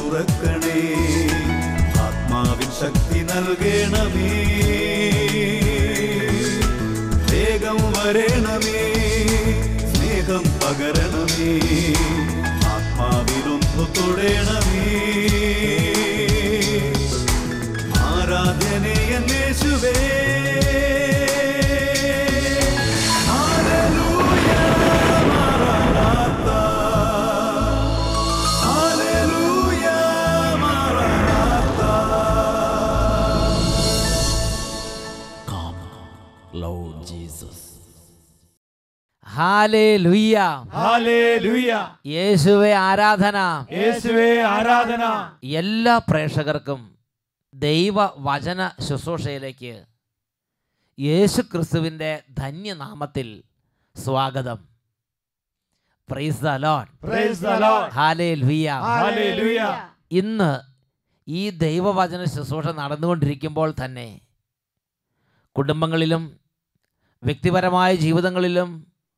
തുറക്കണേ ആത്മാവിൻ ശക്തി നൽകണമേ വേഗം വരണമേ സ്നേഹം പകരണമേ ആത്മാവിലൊന്നു തൊടണമേ ആരാധനയേശുവേ ഹല്ലേലൂയ മാറാനാത്ത ഹല്ലേലൂയ മാറാനാത്ത Come, Lord Jesus. Hallelujah hallelujah യേശുവെ ആരാധന യേശുവേ ആരാധന എല്ലാ പ്രേക്ഷകർക്കും ദൈവ വചന ശുശ്രൂഷയിലേക്ക് യേശു ക്രിസ്തുവിൻ്റെ ധന്യനാമത്തിൽ സ്വാഗതം praise the lord praise the lord hallelujah hallelujah ഇന്ന് ഈ ദൈവവചന ശുശ്രൂഷ നടന്നുകൊണ്ടിരിക്കുമ്പോൾ തന്നെ കുടുംബങ്ങളിലും വ്യക്തിപരമായ ജീവിതങ്ങളിലും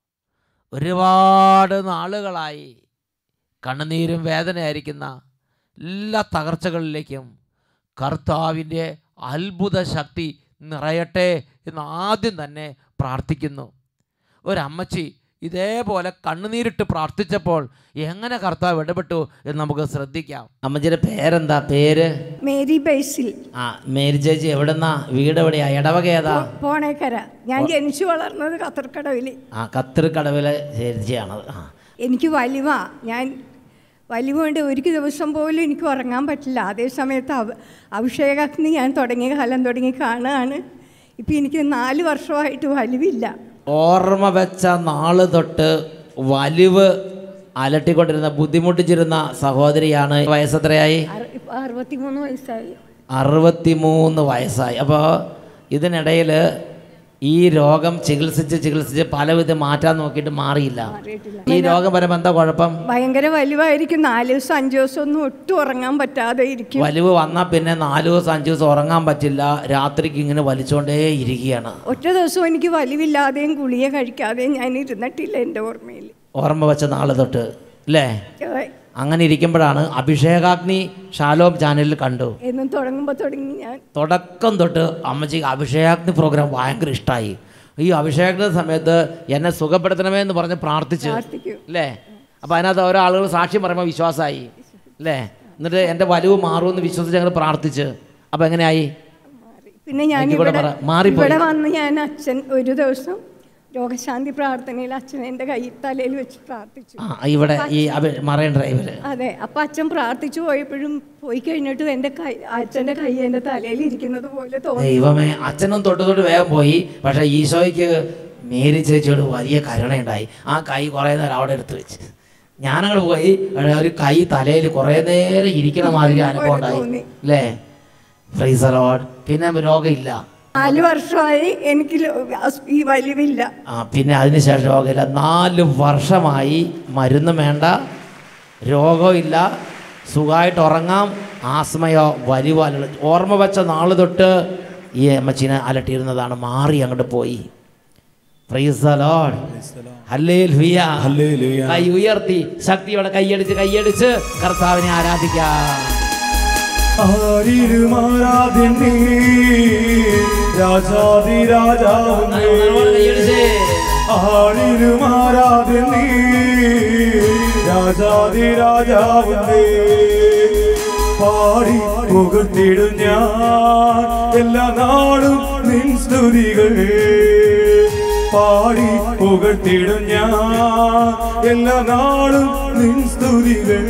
ഒരുപാട് നാളുകളായി കണ്ണുനീരും വേദനയായിരിക്കുന്ന എല്ലാ തകർച്ചകളിലേക്കും കർത്താവിൻ്റെ അത്ഭുത ശക്തി നിറയട്ടെ എന്ന് ആദ്യം തന്നെ പ്രാർത്ഥിക്കുന്നു ഒരമ്മച്ചി ഇതേപോലെ കണ്ണുനീരിട്ട് പ്രാർത്ഥിച്ചപ്പോൾ എങ്ങനെ കർത്താവ് ഇടപെട്ടു എന്ന് നമുക്ക് ശ്രദ്ധിക്കാം അമ്മച്ചിയുടെ പേരെന്താ പേര് മേരി ബേസിൽ ആ മേരി ചേച്ചി എവിടെന്നാ വീട് എവിടെയാ ഇടവക ഏതാ പോണേക്കര ഞാൻ ജനിച്ചു വളർന്നത് ഖത്തർക്കടവിൽ ആ കത്തിരിക്കടവിലെ ചേച്ചിയാണത് ആ എനിക്ക് വലിവ ഞാൻ വലിവ് കൊണ്ട് ഒരു ദിവസം പോലും എനിക്ക് ഉറങ്ങാൻ പറ്റില്ല അതേ സമയത്ത് അവ അഭിഷേകാഗ്നി ഞാൻ തുടങ്ങിയ കാലം തുടങ്ങി കാണുകയാണ് ഇപ്പം എനിക്ക് നാല് വർഷമായിട്ട് വലിവില്ല ഓർമ്മ വെച്ച നാള് തൊട്ട് വലിവ് അലട്ടിക്കൊണ്ടിരുന്ന ബുദ്ധിമുട്ടിച്ചിരുന്ന സഹോദരിയാണ് വയസ്സെത്രയായി അറു- ഇപ്പം അറുപത്തിമൂന്ന് വയസ്സായി അറുപത്തിമൂന്ന് വയസ്സായി അപ്പോൾ ഇതിനിടയിൽ ഈ രോഗം ചികിത്സിച്ച് ചികിത്സിച്ച് പലവിധം മാറ്റാൻ നോക്കിയിട്ട് മാറിയില്ല മാറിയിട്ടില്ല ഈ രോഗം വരുമ്പോൾ എന്താ കുഴപ്പം ഭയങ്കര വലിവായിരിക്കും നാല് ദിവസം അഞ്ച് ദിവസം ഒന്നും ഒട്ടും ഉറങ്ങാൻ പറ്റാതെ ഇരിക്കും വലിവ് വന്നാൽ പിന്നെ നാല് ദിവസം അഞ്ച് ദിവസം ഉറങ്ങാൻ പറ്റില്ല രാത്രിക്ക് ഇങ്ങനെ വലിച്ചുകൊണ്ടേ ഇരിക്കുകയാണ് ഒറ്റ ദിവസവും എനിക്ക് വലിവില്ലാതെയും ഗുളിക കഴിക്കാതെയും ഞാൻ ഇരുന്നിട്ടില്ല എൻ്റെ ഓർമ്മയിൽ ഓർമ്മ വെച്ച നാള് തൊട്ട് അല്ലേ ഏ, അങ്ങനെ ഇരിക്കുമ്പോഴാണ് അഭിഷേകാഗ്നി ഷാലോം ചാനലിൽ കണ്ടു എന്നും തുടങ്ങുമ്പോൾ തുടങ്ങി ഞാൻ തുടക്കം തൊട്ട് അമ്മച്ചിക്ക് അഭിഷേകാഗ്നി പ്രോഗ്രാം ഭയങ്കര ഇഷ്ടമായി ഈ അഭിഷേകത്തിന്റെ സമയത്ത് എന്നെ സുഖപ്പെടുത്തണമേ എന്ന് പറഞ്ഞ് പ്രാർത്ഥിച്ചു പ്രാർത്ഥിക്കും അല്ലേ അപ്പോൾ അതിനകത്ത് ഓരോ ആളുകൾ സാക്ഷ്യം പറയുമ്പോൾ വിശ്വാസമായി അല്ലേ എന്നിട്ട് എൻ്റെ വലുവ് മാറുമെന്ന് വിശ്വസിച്ച് ഞങ്ങൾ പ്രാർത്ഥിച്ച് അപ്പോൾ എങ്ങനെയായി പിന്നെ ഞാൻ എനിക്ക് കൂടെ ഇവിടെ പറ, മാറിപ്പോയി. ഇവിടെ വന്ന് ഞാൻ അച്ഛൻ ഒരു ദിവസം രോഗശാന്തി പ്രാർത്ഥനയിൽ അച്ഛൻ എൻ്റെ കൈ തലയിൽ വെച്ച് പ്രാർത്ഥിച്ചു ആ ഇവിടെ ഈ അഭി മറൈൻ ഡ്രൈവില് അതെ അപ്പൊ അച്ഛൻ പ്രാർത്ഥിച്ചു പോയപ്പോഴും പോയി കഴിഞ്ഞിട്ടും എൻ്റെ കൈ അച്ഛൻ്റെ കൈ എൻ്റെ തലയിൽ ഇരിക്കുന്നത് പോലെ തോന്നി ദൈവമേ അച്ഛനും തൊട്ട് തൊട്ട് വേഗം പോയി പക്ഷേ ഈശോയ്ക്ക് മേരി ചേച്ചിയോട് വലിയ കരുണയുണ്ടായി ആ കൈ കുറേ നേരം അവിടെ എടുത്ത് വെച്ച് ഞാനങ്ങോട്ട് പോയി പക്ഷേ ഒരു കൈ തലയിൽ കുറേ നേരം ഇരിക്കണ മാതിരി അനുഭവം ഉണ്ടായി തോന്നി. അല്ലേ ഫ്രീസറോഡ് പിന്നെ രോഗമില്ല നാല് വർഷമായി എനിക്ക് ലോ- അസ്- ഈ വലിവില്ല ആ പിന്നെ അതിനുശേഷം രോഗമില്ല നാല് വർഷമായി മരുന്ന് വേണ്ട രോഗമില്ല സുഖമായിട്ട് ഉറങ്ങാം ആസ്മയോ വലിവോ അല്ല ഓർമ്മ വെച്ച നാൾ തൊട്ട് ഈ അമ്മച്ചിനെ അലട്ടിയിരുന്നതാണ് മാറി അങ്ങോട്ട് പോയി Praise the Lord. Hallelujah. Hallelujah. കൈ ഉയർത്തി ശക്തിയോടെ കൈയടിച്ച് കൈയടിച്ച് കർത്താവിനെ ആരാധിക്കാം ആരിലും ആരാധ്യൻ നീ രാജാതി രാജാവും നീ. നല്ലോണം കൈയടിച്ച് ആരിലും ആരാധ്യൻ നീ രാജാതി രാജാവും നീ. പാടി പുകഴ്ത്തിടും ഞാൻ എല്ലാ നാളും നിൻ സ്തുതികൾ പാടി പുകഴ്ത്തിടും ഞാൻ എല്ലാ നാളും നിൻ സ്തുതികൾ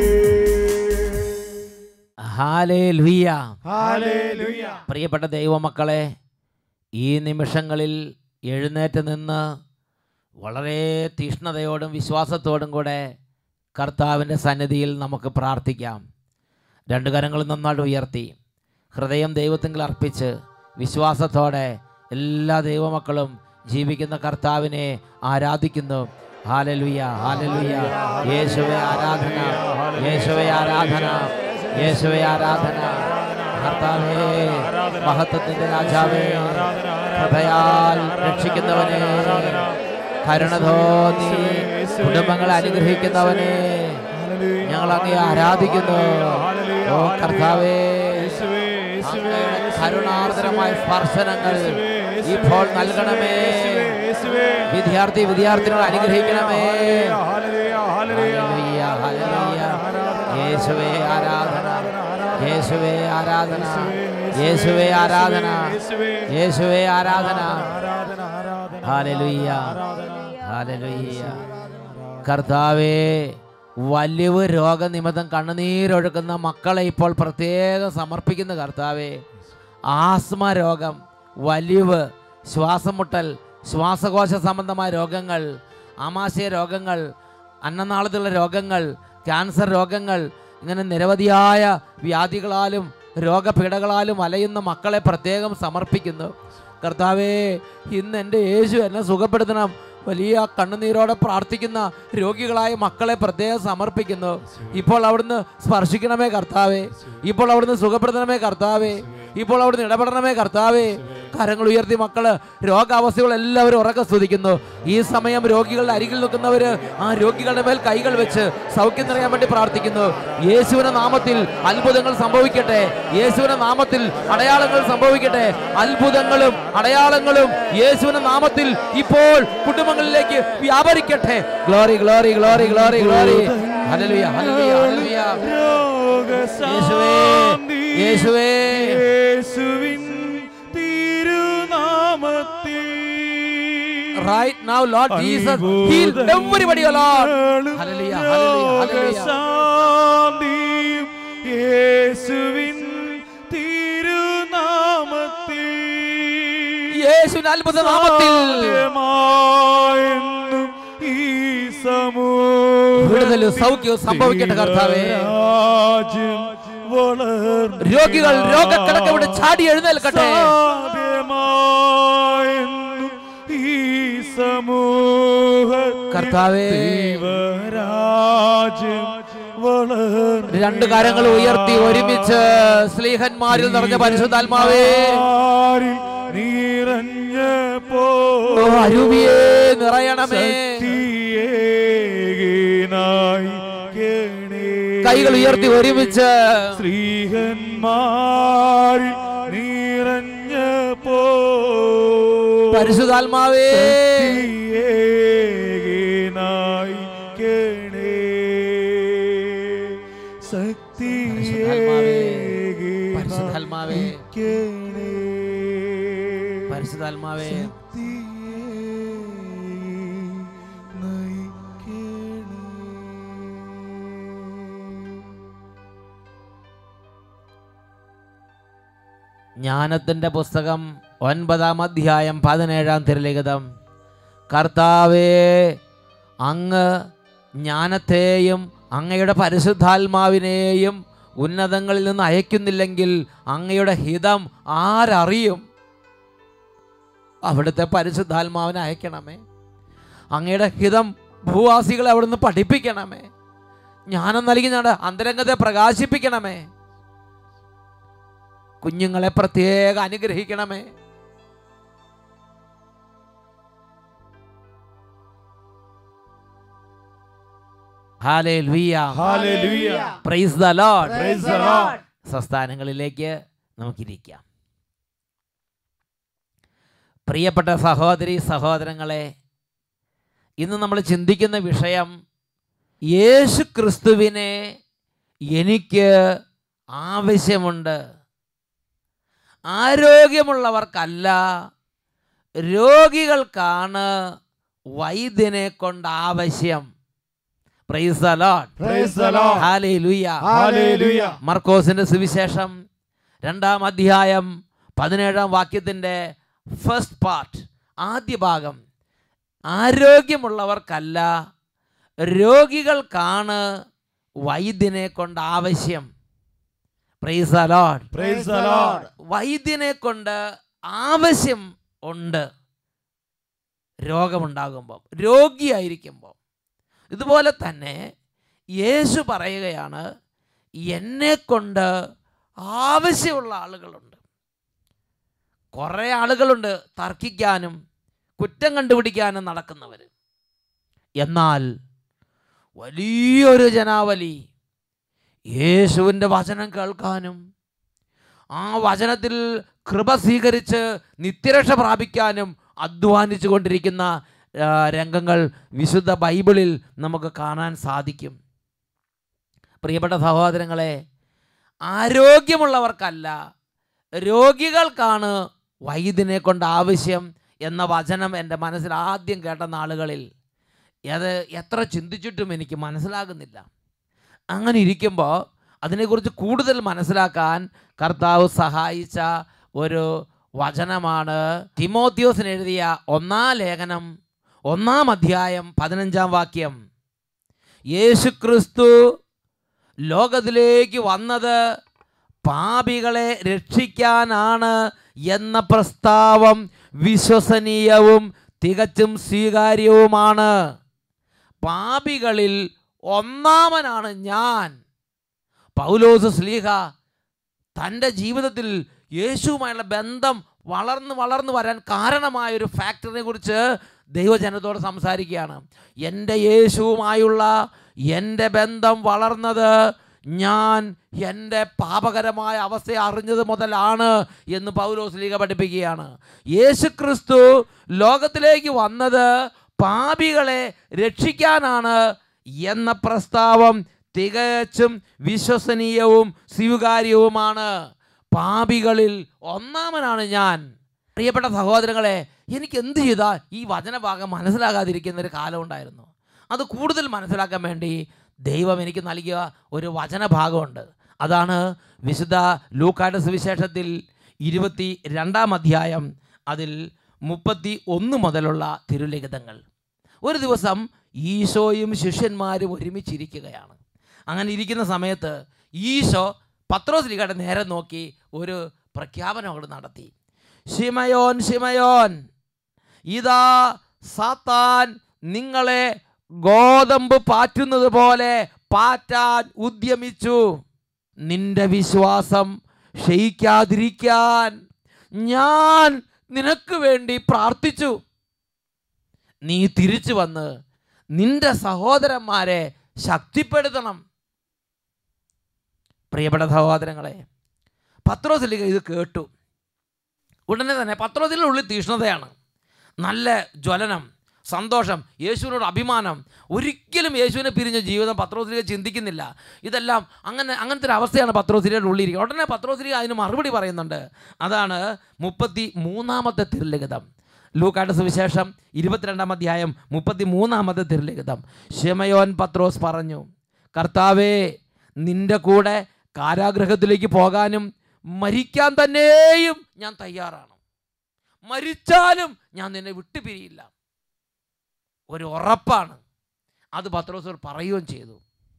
ഹാലേലുയ്യ ഹല്ലേലൂയ പ്രിയപ്പെട്ട ദൈവമക്കളെ ഈ നിമിഷങ്ങളിൽ എഴുന്നേറ്റ് നിന്ന് വളരെ തീഷ്ണതയോടും വിശ്വാസത്തോടും കൂടെ കർത്താവിൻ്റെ സന്നിധിയിൽ നമുക്ക് പ്രാർത്ഥിക്കാം രണ്ട് കരങ്ങളും നന്നായിട്ട് ഉയർത്തി ഹൃദയം ദൈവത്തിങ്കിൽ അർപ്പിച്ച് വിശ്വാസത്തോടെ എല്ലാ ദൈവമക്കളും ജീവിക്കുന്ന കർത്താവിനെ ആരാധിക്കുന്നു ഹാലലുയ ഹാലലുയ യേശുവെ ആരാധന യേശുവെ ആരാധന യേശുവെ ആരാധന കർത്താവേ മഹത്വത്തിന്റെ രാജാവേ കൃപയാൽ രക്ഷിക്കുന്നവനെ കരുണ തോന്നി കുടുംബങ്ങളെ അനുഗ്രഹിക്കുന്നവനെ ഞങ്ങൾ ഞങ്ങൾ അങ്ങേ ആരാധിക്കുന്നു ഓ കർത്താവേ അങ്ങയുടെ കരുണാർദ്രമായ സ്പർശനങ്ങൾ ഇപ്പോൾ നൽകണമേ വിദ്യാർത്ഥി വിദ്യാർത്ഥികളെ അനുഗ്രഹിക്കണമേ ഹല്ലേലൂയ, ഹല്ലേലൂയ. യേശുവേ ആരാധന യേശുവേ ആരാധന യേശുവേ ആരാധന യേശുവേ ആരാധന ഹാലലുയ്യ ഹാലലുയ്യ കർത്താവേ വലിവ് രോഗനിമിത്തം കണ്ണുനീരൊഴുക്കുന്ന മക്കളെ ഇപ്പോൾ പ്രത്യേകം സമർപ്പിക്കുന്ന കർത്താവേ ആസ്മ രോഗം വലിവ് ശ്വാസം മുട്ടൽ ശ്വാസകോശ സംബന്ധമായ രോഗങ്ങൾ ആമാശയ രോഗങ്ങൾ അന്നനാളത്തിലുള്ള രോഗങ്ങൾ ക്യാൻസർ രോഗങ്ങൾ ഇങ്ങനെ നിരവധിയായ വ്യാധികളാലും രോഗപീഠകളാലും അലയുന്ന മക്കളെ പ്രത്യേകം സമർപ്പിക്കുന്നു കർത്താവേ ഇന്ന് എൻ്റെ യേശു എന്നെ സുഖപ്പെടുത്തണം വലിയ കണ്ണുനീരോടെ പ്രാർത്ഥിക്കുന്ന രോഗികളായ മക്കളെ പ്രത്യേകം സമർപ്പിക്കുന്നു ഇപ്പോൾ അവിടുന്ന് സ്പർശിക്കണമേ കർത്താവേ ഇപ്പോൾ അവിടുന്ന് സുഖപ്പെടുത്തണമേ കർത്താവേ ഇപ്പോൾ അവിടുന്ന് ഇടപെടണമേ കർത്താവേ കരങ്ങൾ ഉയർത്തി മക്കള് രോഗാവസ്ഥകൾ എല്ലാവരും ഉറക്കെ സ്തുതിക്കുന്നു ഈ സമയം രോഗികളുടെ അരികിൽ നിൽക്കുന്നവര് ആ രോഗികളുടെ മേൽ കൈകൾ വെച്ച് സൗഖ്യം നിറയാൻ വേണ്ടി പ്രാർത്ഥിക്കുന്നു യേശുവിന്റെ നാമത്തിൽ അത്ഭുതങ്ങൾ സംഭവിക്കട്ടെ യേശുവിന്റെ നാമത്തിൽ അടയാളങ്ങൾ സംഭവിക്കട്ടെ അത്ഭുതങ്ങളും അടയാളങ്ങളും യേശുവിന്റെ നാമത്തിൽ ഇപ്പോൾ കുടുംബങ്ങളിലേക്ക് വ്യാപരിക്കട്ടെ glory glory glory glory glory ഹല്ലേലൂയ ഹല്ലേലൂയ ഹല്ലേലൂയ യേശുവേ യേശുവേ യേശുവിൻ തിരുനാമത്തിൽ right now lord jesus heal everybody oh lord hallelujah hallelujah hallelujah ശാന്തിയും യേശുവിൻ തിരുനാമത്തിൽ യേശുവിന്റെ അത്ഭുത നാമത്തിൽ സാധ്യമായെന്നും ഈ സമൂഹം വിടുതലും സൗഖ്യവും സംഭവിക്കട്ടെ കർത്താവേ രാജ്യം വളർന്നു രോഗികൾ രോഗക്കിടക്ക ഇവിടെ ചാടി എഴുന്നേൽക്കട്ടെ സാധ്യമായെന്നും ഈ സമൂഹ കർത്താവേ ദൈവരാജ്യം വളർന്നു രണ്ട് കരങ്ങൾ ഉയർത്തി ഒരുമിച്ച് സ്ലീഹന്മാരിൽ നിറഞ്ഞ പരിശുദ്ധാത്മാവേ ആരിൽ നിറഞ്ഞപ്പോ ഓ അരുവിയേ നിറയണമേ ശക്തിയേകിനായി കേണേ കൈകൾ ഉയർത്തി ഒരുമിച്ച് ശ്രീഹന്മാരിൽ നിറഞ്ഞപ്പോ പരിശുദ്ധാത്മാവേ ശക്തിയേകിനായി കേണേ പരിശുദ്ധാത്മാവേ, ശക്തിയേകിനായി പരിശുദ്ധാത്മാവേ കേണേ പരിശുദ്ധാത്മാവേ ജ്ഞാനത്തിൻ്റെ പുസ്തകം ഒൻപതാം അധ്യായം പതിനേഴാം തിരലിഖിതം കർത്താവേ അങ്ങ് ജ്ഞാനത്തെയും അങ്ങയുടെ പരിശുദ്ധാത്മാവിനെയും ഉന്നതങ്ങളിൽ നിന്ന് അയക്കുന്നില്ലെങ്കിൽ അങ്ങയുടെ ഹിതം ആരറിയും അവിടുത്തെ പരിശുദ്ധാത്മാവിനെ അയക്കണമേ അങ്ങയുടെ ഹിതം ഭൂവാസികളെ അവിടുന്ന് പഠിപ്പിക്കണമേ ജ്ഞാനം നൽകി ഞങ്ങളുടെ അന്തരംഗത്തെ പ്രകാശിപ്പിക്കണമേ കുഞ്ഞുങ്ങളെ പ്രത്യേകം അനുഗ്രഹിക്കണമേ ഹാലേലുയ്യ. ഹല്ലേലൂയ Praise the Lord. Praise the Lord. സംസ്ഥാനങ്ങളിലേക്ക് നമുക്കിരിക്കാം പ്രിയപ്പെട്ട സഹോദരി സഹോദരങ്ങളെ ഇന്ന് നമ്മൾ ചിന്തിക്കുന്ന വിഷയം യേശു ക്രിസ്തുവിനെ എനിക്ക് ആവശ്യമുണ്ട് ആരോഗ്യമുള്ളവർക്കല്ല രോഗികൾക്കാണ് വൈദ്യനെ കൊണ്ട് ആവശ്യം praise the Lord Praise the Lord. ഹാലേലൂയ ഹല്ലേലൂയ മർക്കോസിന്റെ സുവിശേഷം രണ്ടാം അധ്യായം പതിനേഴാം വാക്യത്തിൻ്റെ ഫസ്റ്റ് പാർട്ട് ആദ്യ ഭാഗം ആരോഗ്യമുള്ളവർക്കല്ല രോഗികൾക്കാണ് വൈദ്യനെ കൊണ്ട് ആവശ്യം praise the Lord Praise the Lord. വൈദ്യനെ കൊണ്ട് ആവശ്യം ഉണ്ട് രോഗമുണ്ടാകുമ്പോൾ രോഗിയായിരിക്കുമ്പോൾ ഇതുപോലെ തന്നെ യേശു പറയുകയാണ് എന്നെ കൊണ്ട് ആവശ്യമുള്ള ആളുകളുണ്ട് കുറേ ആളുകളുണ്ട് തർക്കിക്കാനും കുറ്റം കണ്ടുപിടിക്കാനും നടക്കുന്നവർ എന്നാൽ വലിയൊരു ജനാവലി യേശുവിൻ്റെ വചനം കേൾക്കാനും ആ വചനത്തിൽ കൃപ സ്വീകരിച്ച് നിത്യരക്ഷ പ്രാപിക്കാനും അധ്വാനിച്ചു കൊണ്ടിരിക്കുന്ന ആ, രംഗങ്ങൾ വിശുദ്ധ ബൈബിളിൽ നമുക്ക് കാണാൻ സാധിക്കും പ്രിയപ്പെട്ട സഹോദരങ്ങളെ ആരോഗ്യമുള്ളവർക്കല്ല രോഗികൾക്കാണ് വൈദ്യനെ കൊണ്ട് ആവശ്യം എന്ന വചനം എൻ്റെ മനസ്സിൽ ആദ്യം കേട്ട നാളുകളിൽ അത് എത്ര ചിന്തിച്ചിട്ടും എനിക്ക് മനസ്സിലാകുന്നില്ല അങ്ങനെ ഇരിക്കുമ്പോൾ അതിനെക്കുറിച്ച് കൂടുതൽ മനസ്സിലാക്കാൻ കർത്താവ് സഹായിച്ച ഒരു വചനമാണ് തിമോത്യോസിന് എഴുതിയ ഒന്നാം ലേഖനം ഒന്നാം അധ്യായം പതിനഞ്ചാം വാക്യം യേശുക്രിസ്തു ലോകത്തിലേക്ക് വന്നത് പാപികളെ രക്ഷിക്കാനാണ് എന്ന പ്രസ്താവം വിശ്വസനീയവും തികച്ചും സ്വീകാര്യവുമാണ് പാപികളിൽ ഒന്നാമനാണ് ഞാൻ പൗലോസ് സ്ലീഹ തൻ്റെ ജീവിതത്തിൽ യേശുവുമായുള്ള ബന്ധം വളർന്ന് വളർന്ന് വരാൻ കാരണമായ ഒരു ഫാക്ടറിനെ കുറിച്ച് ദൈവജനത്തോട് സംസാരിക്കുകയാണ് എൻ്റെ യേശുവുമായുള്ള എൻ്റെ ബന്ധം വളർന്നത് ഞാൻ എൻ്റെ പാപകരമായ അവസ്ഥയെ അറിഞ്ഞത് മുതലാണ് എന്ന് പൗലോസ് ലീഗ പഠിപ്പിക്കുകയാണ് യേശു ക്രിസ്തു ലോകത്തിലേക്ക് വന്നത് പാപികളെ രക്ഷിക്കാനാണ് എന്ന പ്രസ്താവം തികച്ചും വിശ്വസനീയവും സ്വീകാര്യവുമാണ് പാപികളിൽ ഒന്നാമനാണ് ഞാൻ പ്രിയപ്പെട്ട സഹോദരങ്ങളെ എനിക്ക് എന്ത് ചെയ്താൽ ഈ വചനഭാഗം മനസ്സിലാകാതിരിക്കുന്ന ഒരു കാലം ഉണ്ടായിരുന്നു അത് കൂടുതൽ മനസ്സിലാക്കാൻ വേണ്ടി ദൈവം എനിക്ക് നൽകിയ ഒരു വചനഭാഗമുണ്ട് അതാണ് വിശുദ്ധ ലൂക്കായുടെ സുവിശേഷത്തിൽ ഇരുപത്തി രണ്ടാം അധ്യായം അതിൽ മുപ്പത്തി ഒന്ന് മുതലുള്ള തിരുലിഖിതങ്ങൾ ഒരു ദിവസം ഈശോയും ശിഷ്യന്മാരും ഒരുമിച്ചിരിക്കുകയാണ് അങ്ങനെ ഇരിക്കുന്ന സമയത്ത് ഈശോ പത്രോസ്ലിയുടെ നേരെ നോക്കി ഒരു പ്രഖ്യാപനം അവിടെ നടത്തി ഷിമയോൻ ഷിമയോൻ ഇതാ സാത്താൻ നിങ്ങളെ ഗോതമ്പ് പാറ്റുന്നത് പോലെ പാറ്റാൻ ഉദ്യമിച്ചു നിന്റെ വിശ്വാസം ക്ഷയിക്കാതിരിക്കാൻ ഞാൻ നിനക്ക് വേണ്ടി പ്രാർത്ഥിച്ചു നീ തിരിച്ചു വന്ന് നിന്റെ സഹോദരന്മാരെ ശക്തിപ്പെടുത്തണം പ്രിയപ്പെട്ട സഹോദരങ്ങളെ പത്രോസിലിക ഇത് കേട്ടു ഉടനെ തന്നെ പത്രോസിൻ്റെ ഉള്ളിൽ തീഷ്ണതയാണ് നല്ല ജ്വലനം സന്തോഷം യേശുവിനോട് അഭിമാനം ഒരിക്കലും യേശുവിനെ പിരിഞ്ഞ ജീവിതം പത്രോസിലിക ചിന്തിക്കുന്നില്ല ഇതെല്ലാം അങ്ങനെ അങ്ങനത്തെ ഒരു അവസ്ഥയാണ് പത്രോസിലിയുടെ ഉള്ളിരിക്കുക ഉടനെ പത്രോസിലിക അതിന് മറുപടി പറയുന്നുണ്ട് അതാണ് മുപ്പത്തി മൂന്നാമത്തെ തിരുലിഖിതം ലൂക്കായുടെ സുവിശേഷം ഇരുപത്തിരണ്ടാം അധ്യായം മുപ്പത്തി മൂന്നാമത്തെ തിരുലിഖിതം ഷെമയോൻ പത്രോസ് പറഞ്ഞു കർത്താവേ നിന്റെ കൂടെ കാരാഗൃഹത്തിലേക്ക് പോകാനും മരിക്കാൻ തന്നെയും ഞാൻ തയ്യാറാണ് മരിച്ചാലും ഞാൻ നിന്നെ വിട്ടുപിരിയില്ല ഒരു ഉറപ്പാണ് അത് പത്രോസ് പറയുകയും ചെയ്തു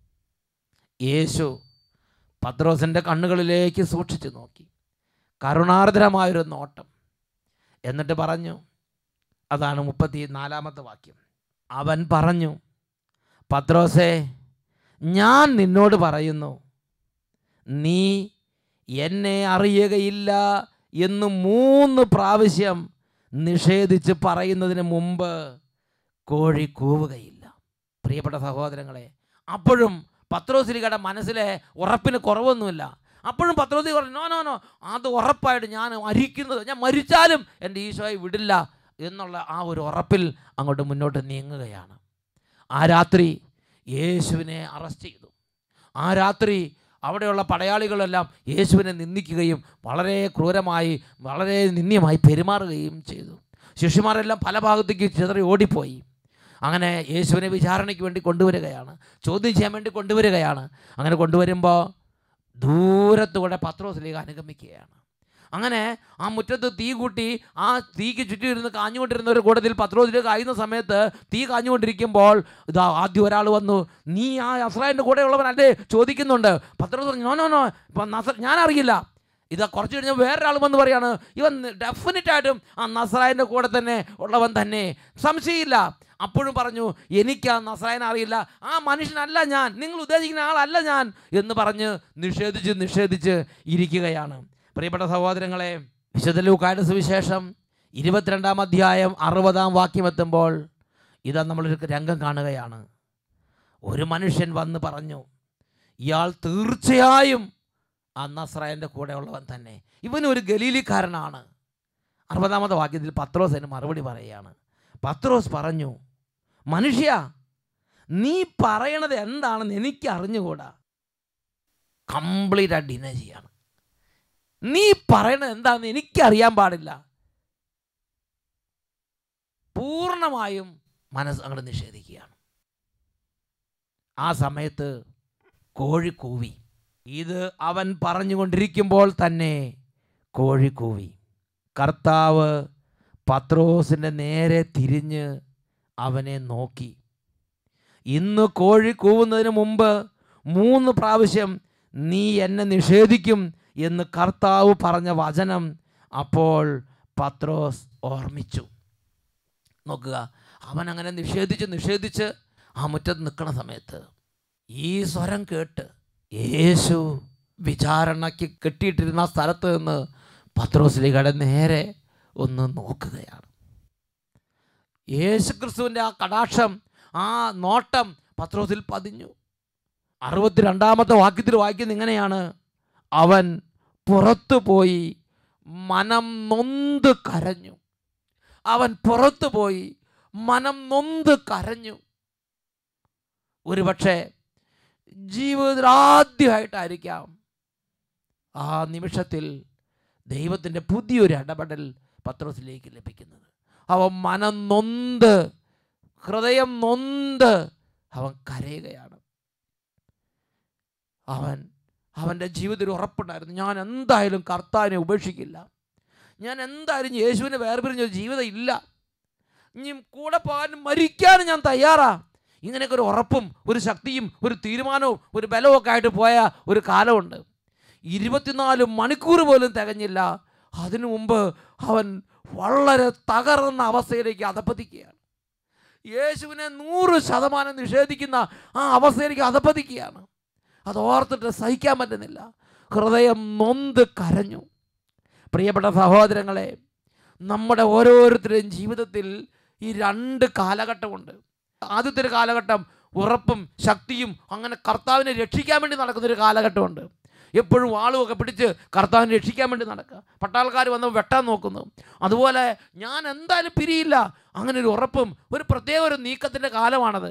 യേശു പത്രോസിൻ്റെ കണ്ണുകളിലേക്ക് സൂക്ഷിച്ചു നോക്കി കരുണാർദ്രമായൊരു നോട്ടം എന്നിട്ട് പറഞ്ഞു അതാണ് മുപ്പത്തി നാലാമത്തെ വാക്യം അവൻ പറഞ്ഞു പത്രോസേ ഞാൻ നിന്നോട് പറയുന്നു നീ എന്നെ അറിയുകയില്ല എന്ന് മൂന്ന് പ്രാവശ്യം നിഷേധിച്ച് പറയുന്നതിന് മുമ്പ് കോഴി കൂവുകയില്ല പ്രിയപ്പെട്ട സഹോദരങ്ങളെ അപ്പോഴും പത്രോസിലികയുടെ മനസ്സിലെ ഉറപ്പിന് കുറവൊന്നുമില്ല അപ്പോഴും പത്രോസി പറഞ്ഞു നോ നോ നോ അത് ഉറപ്പായിട്ട് ഞാൻ മരിക്കുന്നത് ഞാൻ മരിച്ചാലും എൻ്റെ ഈശോയെ വിടില്ല എന്നുള്ള ആ ഒരു ഉറപ്പിൽ അങ്ങോട്ട് മുന്നോട്ട് നീങ്ങുകയാണ് ആ രാത്രി യേശുവിനെ അറസ്റ്റ് ചെയ്തു ആ രാത്രി അവിടെയുള്ള പടയാളികളെല്ലാം യേശുവിനെ നിന്ദിക്കുകയും വളരെ ക്രൂരമായി വളരെ നിന്ദ്യമായി പെരുമാറുകയും ചെയ്തു ശിഷ്യന്മാരെല്ലാം പല ഭാഗത്തേക്ക് ചിതറി ഓടിപ്പോയി അങ്ങനെ യേശുവിനെ വിചാരണയ്ക്ക് വേണ്ടി കൊണ്ടുവരികയാണ് ചോദ്യം ചെയ്യാൻ വേണ്ടി കൊണ്ടുവരികയാണ് അങ്ങനെ കൊണ്ടുവരുമ്പോൾ ദൂരത്തുകൂടെ പത്രോസിലേക്ക് അനുഗമിക്കുകയാണ് അങ്ങനെ ആ മുറ്റത്ത് തീ കൂട്ടി ആ തീക്ക് ചുറ്റും ഇരുന്ന് കാഞ്ഞുകൊണ്ടിരുന്ന ഒരു കൂട്ടത്തിൽ പത്രോസിലേക്ക് ആയിരുന്ന സമയത്ത് തീ കാഞ്ഞുകൊണ്ടിരിക്കുമ്പോൾ ഇതാ ആദ്യം ഒരാൾ വന്നു നീ ആ അസ്രായൻ്റെ കൂടെയുള്ളവനല്ലേ ചോദിക്കുന്നുണ്ട് പത്രോസ് പറഞ്ഞു നോ നോ നോ ഇപ്പം നസ ഞാൻ അറിയില്ല ഇതാ കുറച്ച് കഴിഞ്ഞാൽ വേറൊരാൾ വന്ന് പറയാണ് ഇവൻ ഡെഫിനറ്റ് ആയിട്ടും ആ നസറായൻ്റെ കൂടെ തന്നെ ഉള്ളവൻ തന്നെ സംശയമില്ല അപ്പോഴും പറഞ്ഞു എനിക്ക് ആ നസറായനെ അറിയില്ല ആ മനുഷ്യനല്ല ഞാൻ നിങ്ങൾ ഉദ്ദേശിക്കുന്ന ആളല്ല ഞാൻ എന്ന് പറഞ്ഞ് നിഷേധിച്ച് നിഷേധിച്ച് ഇരിക്കുകയാണ് പ്രിയപ്പെട്ട സഹോദരങ്ങളെ വിശുദ്ധ ലൂക്കായുടെ സുവിശേഷം ഇരുപത്തിരണ്ടാം അധ്യായം അറുപതാം വാക്യം എത്തുമ്പോൾ ഇതാ നമ്മളൊരു രംഗം കാണുകയാണ് ഒരു മനുഷ്യൻ വന്ന് പറഞ്ഞു ഇയാൾ തീർച്ചയായും ആ നസ്രായൻ്റെ കൂടെ ഉള്ളവൻ തന്നെ ഇവനൊരു ഗലീലിക്കാരനാണ് അറുപതാമത്തെ വാക്യത്തിൽ പത്രോസ് അതിന് മറുപടി പറയുകയാണ് പത്രോസ് പറഞ്ഞു മനുഷ്യ നീ പറയണത് എന്താണെന്ന് എനിക്ക് അറിഞ്ഞുകൂടാ കംപ്ലീറ്റ് ആയിട്ട് ഡിനേ ചെയ്യാണ് നീ പറയണത് എന്താണെന്ന് എനിക്കറിയാൻ പാടില്ല പൂർണ്ണമായും മനസ്സ് അങ്ങോട്ട് നിഷേധിക്കുകയാണ് ആ സമയത്ത് കോഴി കൂവി ഇത് അവൻ പറഞ്ഞുകൊണ്ടിരിക്കുമ്പോൾ തന്നെ കോഴി കൂവി കർത്താവ് പത്രോസിൻ്റെ നേരെ തിരിഞ്ഞ് അവനെ നോക്കി ഇന്ന് കോഴി കൂവുന്നതിന് മുമ്പ് മൂന്ന് പ്രാവശ്യം നീ എന്നെ നിഷേധിക്കും എന്ന് കർത്താവ് പറഞ്ഞ വചനം അപ്പോൾ പത്രോസ് ഓർമ്മിച്ചു നോക്കുക അവൻ അങ്ങനെ നിഷേധിച്ച് നിഷേധിച്ച് ആ മുറ്റത്ത് നിൽക്കുന്ന സമയത്ത് ഈ സ്വരം കേട്ട് യേശു വിചാരണയ്ക്ക് കെട്ടിയിട്ടിരുന്ന സ്ഥലത്ത് നിന്ന് പത്രോസ്ലിയുടെ നേരെ ഒന്ന് നോക്കുകയാണ് യേശു ക്രിസ്തുവിൻ്റെ ആ കടാക്ഷം ആ നോട്ടം പത്രോസിൽ പതിഞ്ഞു അറുപത്തിരണ്ടാമത്തെ വാക്യത്തിൽ വായിക്കുന്നത് ഇങ്ങനെയാണ് അവൻ പുറത്തു പോയി മനം നൊന്ത് കരഞ്ഞു അവൻ പുറത്തു പോയി മനം നൊന്ത് കരഞ്ഞു ഒരുപക്ഷെ ജീവിതത്തിൽ ആദ്യമായിട്ടായിരിക്കാം ആ നിമിഷത്തിൽ ദൈവത്തിൻ്റെ പുതിയൊരു ഇടപെടൽ പത്രോസിലേക്ക് ലഭിക്കുന്നത് അവൻ മനം നൊന്ത് ഹൃദയം നൊന്ത് അവൻ കരയുകയാണ് അവൻ അവൻ്റെ ജീവിതത്തിൽ ഉറപ്പുണ്ടായിരുന്നു ഞാൻ എന്തായാലും കർത്താവിനെ ഉപേക്ഷിക്കില്ല ഞാൻ എന്തായാലും യേശുവിനെ വേർപിരിഞ്ഞ ഒരു ജീവിതം ഇല്ല ഇനി കൂടെ പോകാനും മരിക്കാനും ഞാൻ തയ്യാറാ ഇങ്ങനെയൊക്കെ ഒരു ഉറപ്പും ഒരു ശക്തിയും ഒരു തീരുമാനവും ഒരു ബലവും ഒക്കെ ആയിട്ട് പോയ ഒരു കാലമുണ്ട് ഇരുപത്തിനാല് മണിക്കൂർ പോലും തികഞ്ഞില്ല അതിനു മുമ്പ് അവൻ വളരെ തകർന്ന അവസ്ഥയിലേക്ക് അധപ്പതിക്കുകയാണ് യേശുവിനെ നൂറ് ശതമാനം നിഷേധിക്കുന്ന ആ അവസ്ഥയിലേക്ക് അധപ്പതിക്കുകയാണ് അത് ഓർത്തിട്ട് സഹിക്കാൻ പറ്റുന്നില്ല ഹൃദയം നൊന്ത് കരഞ്ഞു പ്രിയപ്പെട്ട സഹോദരങ്ങളെ നമ്മുടെ ഓരോരുത്തരുടെയും ജീവിതത്തിൽ ഈ രണ്ട് കാലഘട്ടമുണ്ട് ആദ്യത്തെ ഒരു കാലഘട്ടം ഉറപ്പും ശക്തിയും അങ്ങനെ കർത്താവിനെ രക്ഷിക്കാൻ വേണ്ടി നടക്കുന്നൊരു കാലഘട്ടമുണ്ട് എപ്പോഴും ആളുമൊക്കെ പിടിച്ച് കർത്താവിനെ രക്ഷിക്കാൻ വേണ്ടി നടക്കുക പട്ടാൾക്കാർ വന്ന് വെട്ടാൻ നോക്കുന്നു അതുപോലെ ഞാൻ എന്തായാലും പിരിയില്ല അങ്ങനെ ഒരു ഉറപ്പും ഒരു പ്രത്യേക ഒരു നീക്കത്തിൻ്റെ കാലമാണത്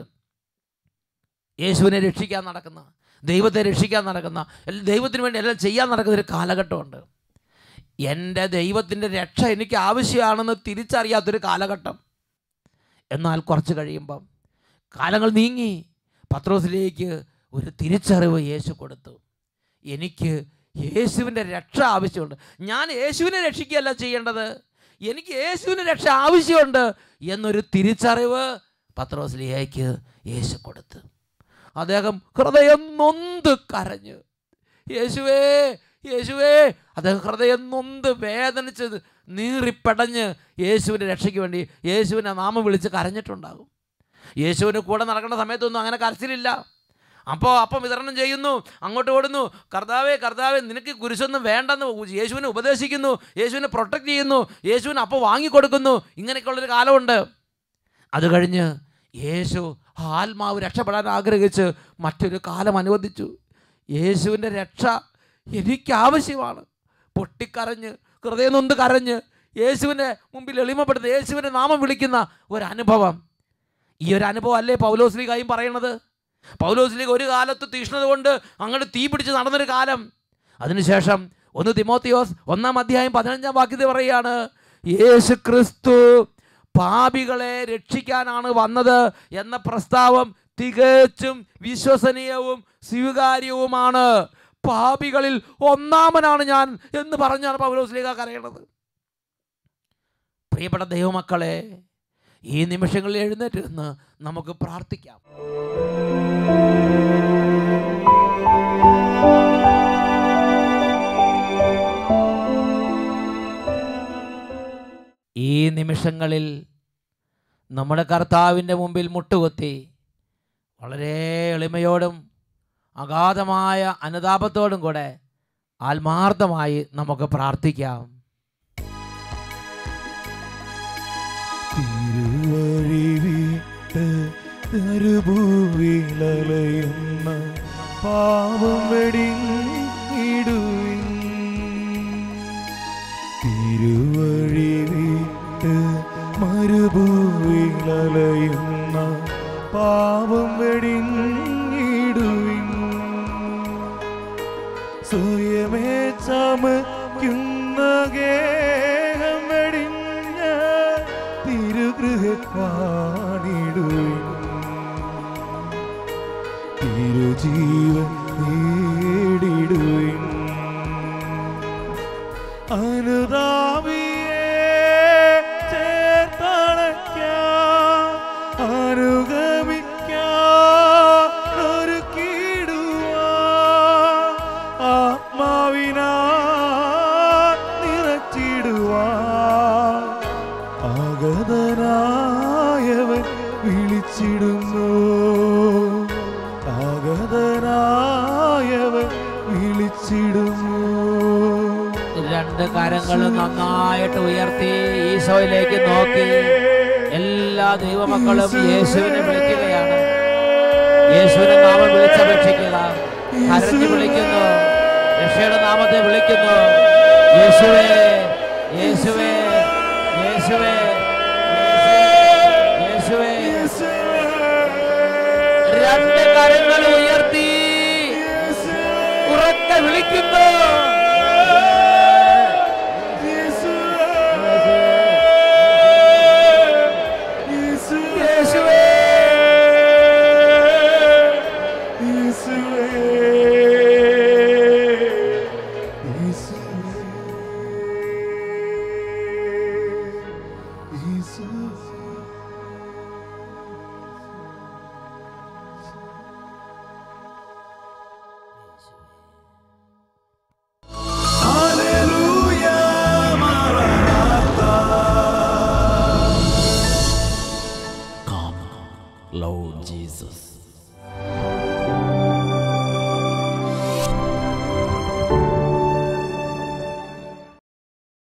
യേശുവിനെ രക്ഷിക്കാൻ നടക്കുന്ന ദൈവത്തെ രക്ഷിക്കാൻ നടക്കുന്ന എല്ലാം ദൈവത്തിന് വേണ്ടി എല്ലാം ചെയ്യാൻ നടക്കുന്ന ഒരു കാലഘട്ടമുണ്ട് എൻ്റെ ദൈവത്തിൻ്റെ രക്ഷ എനിക്ക് ആവശ്യമാണെന്ന് തിരിച്ചറിയാത്തൊരു കാലഘട്ടം എന്നാൽ കുറച്ച് കഴിയുമ്പം കാലങ്ങൾ നീങ്ങി പത്രോസിലേക്ക് ഒരു തിരിച്ചറിവ് യേശു കൊടുത്തു എനിക്ക് യേശുവിൻ്റെ രക്ഷ ആവശ്യമുണ്ട് ഞാൻ യേശുവിനെ രക്ഷിക്കുകയല്ല ചെയ്യേണ്ടത് എനിക്ക് യേശുവിന് രക്ഷ ആവശ്യമുണ്ട് എന്നൊരു തിരിച്ചറിവ് പത്രോസ്ലിയേക്ക് യേശു കൊടുത്തു അദ്ദേഹം ഹൃദയം നൊന്ത് കരഞ്ഞ് യേശുവേ യേശുവേ അദ്ദേഹം ഹൃദയം നൊന്ത് വേദനിച്ച് നീറിപ്പടഞ്ഞ് യേശുവിൻ്റെ രക്ഷയ്ക്ക് വേണ്ടി യേശുവിനെ നാമം വിളിച്ച് കരഞ്ഞിട്ടുണ്ടാകും യേശുവിന് കൂടെ നടക്കുന്ന സമയത്തൊന്നും അങ്ങനെ കരച്ചിലില്ല അപ്പോൾ അപ്പം വിതരണം ചെയ്യുന്നു അങ്ങോട്ട് ഓടുന്നു കർത്താവേ കർത്താവേ നിനക്ക് കുരിശൊന്നും വേണ്ടെന്ന് യേശുവിനെ ഉപദേശിക്കുന്നു യേശുവിനെ പ്രൊട്ടക്റ്റ് ചെയ്യുന്നു യേശുവിനെ അപ്പോൾ വാങ്ങിക്കൊടുക്കുന്നു ഇങ്ങനെയൊക്കെയുള്ളൊരു കാലമുണ്ട് അത് കഴിഞ്ഞ് യേശു ആത്മാവ് രക്ഷപ്പെടാൻ ആഗ്രഹിച്ച് മറ്റൊരു കാലം അനുവദിച്ചു യേശുവിൻ്റെ രക്ഷ എനിക്ക് ആവശ്യമാണ് പൊട്ടിക്കരഞ്ഞ് ഹൃദയം നൊന്ത് കരഞ്ഞ് യേശുവിനെ മുമ്പിൽ എളിമപ്പെടുത്തി യേശുവിൻ്റെ നാമം വിളിക്കുന്ന ഒരനുഭവം ഈ ഒരു അനുഭവം അല്ലേ പൗലോസ്ലികായും പറയണത് പൗലോസ്ലിക ഒരു കാലത്ത് തീഷ്ണത കൊണ്ട് അങ്ങോട്ട് തീ പിടിച്ച് നടന്നൊരു കാലം അതിനുശേഷം ഒന്ന് തിമോത്തിയോസ് ഒന്നാം അധ്യായം പതിനഞ്ചാം വാക്യത്തിൽ പറയുകയാണ് യേശു ക്രിസ്തു പാപികളെ രക്ഷിക്കാനാണ് വന്നത് എന്ന പ്രസ്താവം തികച്ചും വിശ്വസനീയവും സ്വീകാര്യവുമാണ് പാപികളിൽ ഒന്നാമനാണ് ഞാൻ എന്ന് പറഞ്ഞാണ് പൗലോസ്ലിക കരയണത് പ്രിയപ്പെട്ട ദൈവമക്കളെ ഈ നിമിഷങ്ങളിൽ എഴുന്നേറ്റ് നിന്ന് നമുക്ക് പ്രാർത്ഥിക്കാം ഈ നിമിഷങ്ങളിൽ നമ്മുടെ കർത്താവിൻ്റെ മുമ്പിൽ മുട്ടുകുത്തി വളരെ എളിമയോടും അഗാധമായ അനുതാപത്തോടും കൂടെ ആത്മാർത്ഥമായി നമുക്ക് പ്രാർത്ഥിക്കാം തിരുവഴി വിട്ട് തരുഭൂവിലലയുന്ന പാവം വെടിഞ്ഞിടുവിൻ തിരുവഴി വിട്ട് മരുഭൂവിലലയുന്ന പാവം വെടിഞ്ഞിടുവിൻ സ്വയമേ ചമയ്ക്കുന്ന ഗേഹം വെടിഞ്ഞ തിരുഗൃഹ കാണിടുവിൻ തിരുജീവൻ നേടിടുവിൻ അനുതാപിയെ ചേർത്തണയ്ക്കാം അനുഗമിക്കാം ഒരുക്കിടുവാൻ ആത്മാവിനാ നിറച്ചിടുവാൻ ആഗതനായവൻ വിളിച്ചിടുന്നു ആഗതനായവൻ വിളിച്ചിടുന്നു രണ്ട് കരങ്ങളും നന്നായിട്ട് ഉയർത്തി ഈശോയിലേക്ക് നോക്കി എല്ലാ ദൈവമക്കളും യേശുവിനെ വിളിക്കുകയാണ് യേശുവിനെ നാമം വിളിച്ചപേക്ഷിക്കുക കരഞ്ഞു വിളിക്കുന്നു രക്ഷയുടെ നാമത്തെ വിളിക്കുന്നു യേശുവേ യേശുവേ യേശുവേ യേശുവേ രണ്ട് കരങ്ങൾ ഉയർത്തി ഉറക്കെ വിളിക്കുന്നു